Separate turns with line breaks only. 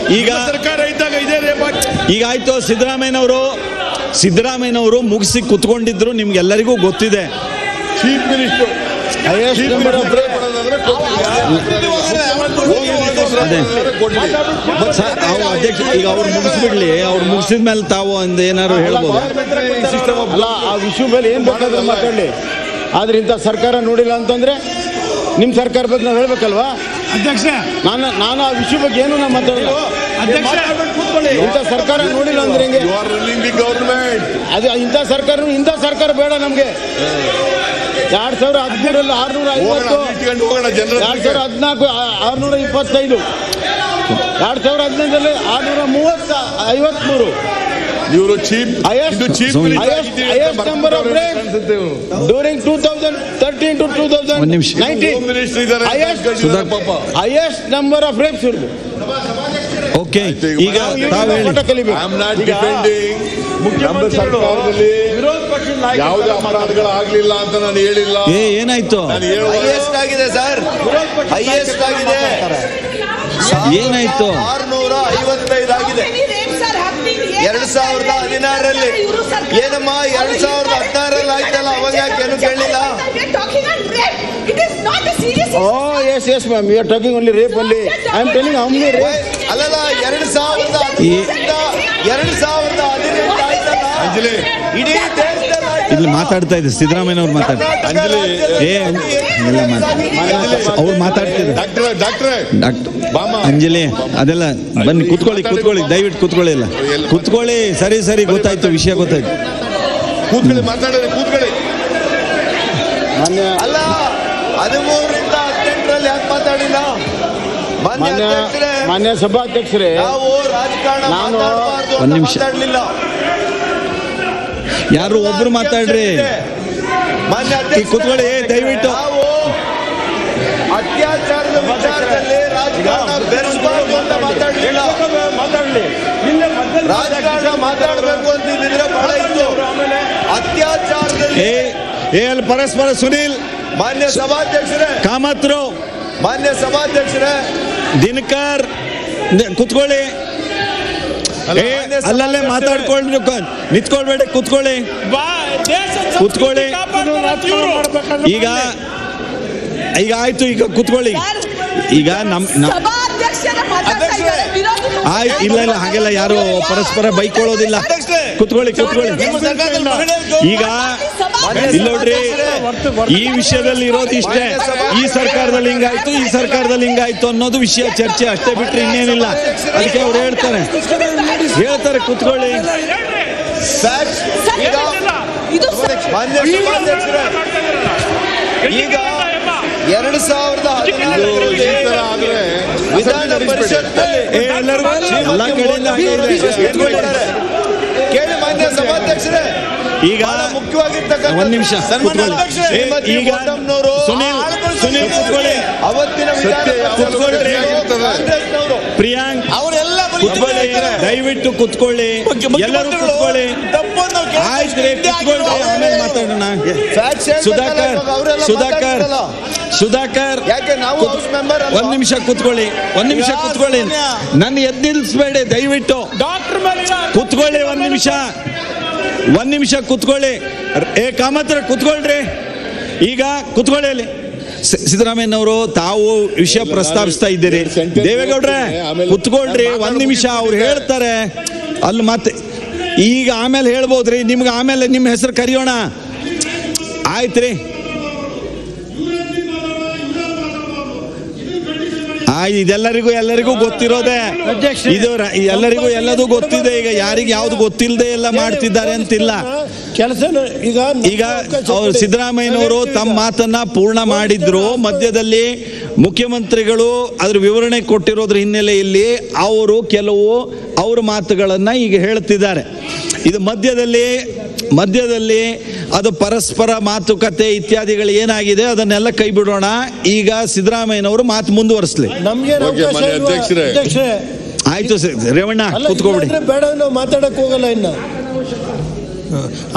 ಈಗ
ಸರ್ಕಾರ ಇದ್ದಾಗ ಇದೇ ರೇಪ್ ಆಗ್ತದೆ.
ಈಗ ಆಯ್ತು ಸಿದ್ದರಾಮಯ್ಯನವರು ಸಿದ್ದರಾಮಯ್ಯನವರು ಮುಗಿಸಿ ಕುತ್ಕೊಂಡಿದ್ರು ನಿಮ್ಗೆಲ್ಲರಿಗೂ ಗೊತ್ತಿದೆ
chief minister
highest number of
ಅದೇ ಸರ್ ಅವ್ರು ಅಧ್ಯಕ್ಷ ಈಗ ಅವ್ರು ಮುಗಿಸ್ಬಿಡ್ಲಿ ಅವ್ರು ಮುಗಿಸಿದ ಮೇಲೆ ತಾವು ಒಂದು ಏನಾದ್ರು ಹೇಳ್ಬೋದು
ಅಲ್ಲ ಆ ವಿಷಯ ಮೇಲೆ ಏನ್ ಬೇಕಾದ್ರೂ ಮಾತಾಡಲಿ ಆದ್ರೆ ಇಂಥ ಸರ್ಕಾರ ನೋಡಿಲ್ಲ ಅಂತಂದ್ರೆ ನಿಮ್ಮ ಸರ್ಕಾರ ಬಗ್ಗೆ ನಾವು ಹೇಳ್ಬೇಕಲ್ವಾ
ಅಧ್ಯಕ್ಷ
ನಾನು ನಾನು ಆ ವಿಷಯ ಬಗ್ಗೆ ಏನು ನಾವು ಮಾತಾಡಲ್ಲ
ಅಧ್ಯಕ್ಷ
ಇಂಥ ಸರ್ಕಾರ ನೋಡಿಲ್ಲ ಅಂದ್ರೆ ಹೆಂಗೆ
you are running the government
ಅದು ಇಂಥ ಸರ್ಕಾರ ಇಂಥ ಸರ್ಕಾರ ಬೇಡ ನಮಗೆ ಎರಡ್ ಸಾವಿರ ಹದಿಮೂರಲ್ಲಿ ಆರ್ನೂರ
ಹೋಗೋಣ
ಐವತ್ತು
ಇಟ್ಕೊಂಡು ಹೋಗೋಣ ಜನರ
ಎರಡ್ ಸಾವಿರ ಹದಿನಾಲ್ಕು ಆರ್ನೂರ ಇಪ್ಪತ್ತೈದು ಎರಡ್ ಸಾವಿರ ಹದಿನೈದರಲ್ಲಿ ಆರ್ನೂರ ಮೂವತ್ತ ಐವತ್ಮೂರು
ಇವರು ಚೀಫ್
Highest-
ಇದು ಚೀಫ್
ಸುಮ್ನೆ.
highest- highest number of rapes. During two thousand thirteen to two thousand
ಒಂದ್ ನಿಮಿಷ.
ನೈನ್ಟೀನ್
ಹೋಮ್ ಮಿನಿಸ್ಟರ್ ಇದ್ದಾರೆ
Highest-
ಕಳ್ಸಿದ್ದಾರೆ ಪಾಪ
ಹೈಯೆಸ್ಟ್ ನಂಬರ್ ಆಫ್ ರೇಪ್ಸ್ ಇರ್ಬೋದು
ಓಕೆ ಈಗ ತಾವು ಹೇಳಿ
ಐ ಆಮ್ ನಾಟ್ ಡಿಪೆಂಡಿಂಗ್ ನಮ್ಮ ಸರ್ಕಾರದಲ್ಲಿ ಯಾವುದೇ ಅಪರಾಧಗಳಾಗ್ಲಿಲ್ಲ ಅಂತ ನಾನು ಹೇಳಿಲ್ಲ
ಏ ಏನಾಯ್ತು
ನಾನು ಹೇಳುವಾಗ
ಹೈಯೆಸ್ಟ್ ಆಗಿದೆ ಸರ್ ಹೈಯೆಸ್ಟ್ ಆಗಿದೆ
ಏನಾಯ್ತು
ಆರ್ನೂರ ಐವತ್ತೈದು ಆಗಿದೆ ಎರಡ್ ಸಾವಿರದ ಹದಿನಾರರಲ್ಲಿ ಏನಮ್ಮ ಎರಡ್ ಸಾವಿರದ ಹದಿನಾರಲ್ಲಿ ಆಯ್ತಲ್ಲ ಅವಾಗ ಯಾಕೆ ಏನು ಕೇಳಲಿಲ್ಲ
oh yes yes ma'am you are talking only rape only I am telling how many rape
ಅಲ್ಲಲ್ಲ ಎರಡ್ ಸಾವಿರದ ಹದಿನೆಂಟರಿಂದ ಎರಡ್ ಸಾವಿರದ ಹದಿನೆಂಟು ಆಯ್ತಲ್ಲ
ಅಂಜಲಿ
ಇಡೀ ದೇಶದಲ್ಲಿ ಆಯ್ತಲ್ಲ.
ಇಲ್ಲಿ ಮಾತಾಡ್ತಾ ಇದೆ ಸಿದ್ದರಾಮಯ್ಯನವ್ರು ಮಾತಾಡ್ತಾರೆ
ಕರ್ನಾಟಕ ರಾಜ್ಯದಲ್ಲಿ
ಏ ಇಲ್ಲ ಅವ್ರು ಮಾತಾಡ್ತಿದ್ರು
ಡಾಕ್ಟ್ರೆ ಡಾಕ್ಟ್ರೆ
ಡಾಕ್ಟರ್
ಬಾಮ.
ಅಂಜಲಿ ಅದೆಲ್ಲ ಬನ್ನಿ ಕುತ್ಕೊಳ್ಳಿ ಕುತ್ಕೊಳ್ಳಿ ದಯವಿಟ್ಟು ಕುತ್ಕೊಳ್ಳಿ ಇಲ್ಲ ಕುತ್ಕೊಳ್ಳಿ ಸರಿ ಸರಿ ಗೊತ್ತಾಯ್ತು ವಿಷಯ ಗೊತ್ತಾಯ್ತು
ಕೂತ್ಕೊಳ್ಳಿ ಮಾತಾಡಿದ್ರೆ ಕೂತ್ಕೊಳ್ಳಿ
ಮಾನ್ಯ
ಅಲ್ಲ ಹದಿಮೂರರಿಂದ ಹದಿನೆಂಟರಲ್ಲಿ ಯಾಕೆ ಮಾತಾಡಿಲ್ಲ ಮಾನ್ಯ
ಮಾನ್ಯ
ಅಧ್ಯಕ್ಷರೇ,
ಮಾನ್ಯ ಸಭಾಧ್ಯಕ್ಷರೇ
ನಾವು ರಾಜಕಾರಣ
ನಾನು-
ಮಾತಾಡಬಾರ್ದು
ಒಂದ್
ಅಂತ
ನಿಮಿಷ.
ಮಾತಾಡ್ಲಿಲ್ಲ
ಯಾರು ಒಬ್ರು ಮಾತಾಡ್ರಿ
ಮಾನ್ಯ
ಈ
ಅಧ್ಯಕ್ಷರೇ,
ಕೂತ್ಕೊಳ್ಳಿ, ದಯವಿಟ್ಟು.
ನಾವು ಅತ್ಯಾಚಾರದ ವಿಚಾರದಲ್ಲಿ ರಾಜಕಾರಣ ಬೆರೆಸಬಾರ್ದು ಅಂತ ಮಾತಾಡಲಿಲ್ಲ ರಾಜಕಾರಣ ಮಾತಾಡಬೇಕು ಅಂತಿದ್ರೆ ಬಹಳ ಇತ್ತು ಅತ್ಯಾಚಾರದಲ್ಲಿ
ಏ ಏ ಅಲ್ಲಿ ಪರಸ್ಪರ ಸುನೀಲ್
ಮಾನ್ಯ ಸಭಾಧ್ಯಕ್ಷರೇ
ಕಾಮತ್ರು
ಮಾನ್ಯ ಸಭಾಧ್ಯಕ್ಷರೇ
ದಿನಕರ್ ನಿ- ಕುತ್ಕೊಳ್ಳಿ ಏ ಅಲ್ಲಲ್ಲೇ ಮಾತಾಡ್ಕೊಂಡು ನಿಂತ್ಕೊಳ್ಬೇಡಿ ಕುತ್ಕೊಳ್ಳಿ ಕುತ್ಕೊಳ್ಳಿ ಈಗ ಈಗ ಆಯ್ತು ಈಗ ಕುತ್ಕೊಳ್ಳಿ ಈಗ ನಮ್ ನಮ್ ಆಯ್ತು ಇಲ್ಲ ಇಲ್ಲ ಹಾಗೆಲ್ಲ ಯಾರು ಪರಸ್ಪರ ಬೈಕೊಳ್ಳೋದಿಲ್ಲ ಕುತ್ಕೊಳ್ಳಿ ಕುತ್ಕೊಳ್ಳಿ ಈಗ ಇಲ್ಲ ನೋಡ್ರಿ ಈ ವಿಷಯದಲ್ಲಿ ಇರೋದು ಇಷ್ಟೇ ಈ ಸರ್ಕಾರದಲ್ಲಿ ಹಿಂಗಾಯ್ತು ಈ ಸರ್ಕಾರದಲ್ಲಿ ಹಿಂಗಾಯ್ತು ಅನ್ನೋದು ವಿಷಯ ಚರ್ಚೆ ಅಷ್ಟೇ ಬಿಟ್ರೆ ಇನ್ನೇನಿಲ್ಲ ಅದಕ್ಕೆ ಅವ್ರು ಹೇಳ್ತಾರೆ ಹೇಳ್ತಾರೆ ಕುತ್ಕೊಳ್ಳಿ
ಫ್ಯಾಕ್ಟ್ ಈಗ ಮಾನ್ಯ ಸಭಾಧ್ಯಕ್ಷರೇ ಈಗ ಎರಡು ಸಾವಿರದ ಹದಿನಾಲ್ಕರಲ್ಲಿ
ಈ ತರ ಆದ್ರೆ
ವಿಧಾನ ಪರಿಷತ್ನಲ್ಲಿ
ಏ ಎಲ್ಲರಿಗೂ ಎಲ್ಲ ಕಡೆಯಿಂದ ಹಾಗೆ ಇದೆ. ಕುತ್ಕೊಳ್ಳಿ.
ಕೇಳಿ ಮಾನ್ಯ ಸಭಾಧ್ಯಕ್ಷರೇ
ಈಗ
ಬಹಳ ಮುಖ್ಯವಾಗಿರ್ತಕ್ಕಂಥ
ಒಂದ್ ನಿಮಿಷ ಕುತ್ಕೊಳ್ಳಿ ಏ, ಈಗ ಸುನೀಲ್ ಸುನೀಲ್ ಕುತ್ಕೊಳ್ಳಿ
ಅವತ್ತಿನ ವಿಧಾನ
ಸತ್ಯ ಯಾವತ್ತೂ
ಕುತ್ಕೊಳ್ರಿ.
ಸತ್ಯ
ಕಾಂಗ್ರೆಸ್ನವರು
ಪ್ರಿಯಾಂಕ್
ಅವರೆಲ್ಲ
ಕುತ್ಕೊಳ್ಳಿ ದಯವಿಟ್ಟು ಕುತ್ಕೊಳ್ಳಿ ಎಲ್ಲರೂ ಕುತ್ಕೊಳ್ಳಿ ಆಯ್ತು ರೀ ಕುತ್ಕೊಳ್ಳಿ ಆಮೇಲೆ ಮಾತಾಡೋಣ ಸುಧಾಕರ್ ಸುಧಾಕರ್ ಸುಧಾಕರ್
ಯಾಕೆ ನಾವು ಹೌಸ್ ಮೆಂಬರ್
ಒಂದ್ ನಿಮಿಷ ಕುತ್ಕೊಳ್ಳಿ ಒಂದ್ ನಿಮಿಷ ಕುತ್ಕೊಳ್ಳಿ ನನ್ನ ಎದ್ದು ನಿಲ್ಸ್ಬೇಡಿ ದಯವಿಟ್ಟು ಕುತ್ಕೊಳ್ಳಿ ಒಂದ್ ನಿಮಿಷ ಒಂದ್ ನಿಮಿಷ ಕುತ್ಕೊಳ್ಳಿ ಏ ಕಾಮತ್ರ ಕುತ್ಕೊಳ್ರಿ ಈಗ ಕುತ್ಕೊಳ್ಳಿ ಅಲ್ಲಿ ಸಿ- ಸಿದ್ದರಾಮಯ್ಯನವರು ತಾವು ವಿಷಯ ಪ್ರಸ್ತಾಪಿಸ್ತಾ ಇದ್ದೀರಿ ದೇವೇಗೌಡ್ರೆ ಕುತ್ಕೊಳ್ರಿ ಒಂದ್ ನಿಮಿಷ ಅವ್ರು ಹೇಳ್ತಾರೆ ಅಲ್ಲಿ ಮತ್ತೆ ಈಗ ಆಮೇಲೆ ಹೇಳ್ಬೋದ್ರಿ ನಿಮ್ಗೆ ಆಮೇಲೆ ನಿಮ್ಮ ಹೆಸರು ಕರೆಯೋಣ ಆಯ್ತ್ರಿ ಆ ಇದೆಲ್ಲರಿಗೂ ಎಲ್ಲರಿಗೂ ಗೊತ್ತಿರೋದೆ ಇದು ರ- ಎಲ್ಲರಿಗೂ ಎಲ್ಲದೂ ಗೊತ್ತಿದೆ ಈಗ ಯಾರಿಗೆ ಯಾವ್ದು ಗೊತ್ತಿಲ್ಲದೆ ಎಲ್ಲ ಮಾಡ್ತಿದ್ದಾರೆ ಅಂತಿಲ್ಲ
ಕೆಲಸ ಈಗ
ಈಗ ಅವ್ರು ಸಿದ್ದರಾಮಯ್ಯನವರು ತಮ್ಮ ಮಾತನ್ನ ಪೂರ್ಣ ಮಾಡಿದ್ರು ಮಧ್ಯದಲ್ಲಿ ಮುಖ್ಯಮಂತ್ರಿಗಳು ಅದ್ರ ವಿವರಣೆ ಕೊಟ್ಟಿರೋದ್ರ ಹಿನ್ನೆಲೆಯಲ್ಲಿ ಅವರು ಕೆಲವು ಅವ್ರ ಮಾತುಗಳನ್ನ ಈಗ ಹೇಳ್ತಿದ್ದಾರೆ ಇದು ಮಧ್ಯದಲ್ಲಿ ಮಧ್ಯದಲ್ಲಿ ಅದು ಪರಸ್ಪರ ಮಾತುಕತೆ ಇತ್ಯಾದಿಗಳು ಏನಾಗಿದೆ ಅದನ್ನೆಲ್ಲ ಕೈ ಬಿಡೋಣ ಈಗ ಸಿದ್ದರಾಮಯ್ಯನವರು ಮಾತು ಮುಂದುವರಿಸ್ಲಿ
ನಮ್ಗೆ
ಓಕೆ, ಮಾನ್ಯ ಅಧ್ಯಕ್ಷರೇ.
ಅಧ್ಯಕ್ಷರೇ
ಆಯ್ತು ಸ- ರೇವಣ್ಣ
ಅಲ್ಲ
ಕೂತ್ಕೊಬಿಡಿ
ಇಲ್ಲಾಂದ್ರೆ ಬೇಡ ನಾವು ಮಾತಾಡಕ್ ಹೋಗಲ್ಲ ಇನ್ನ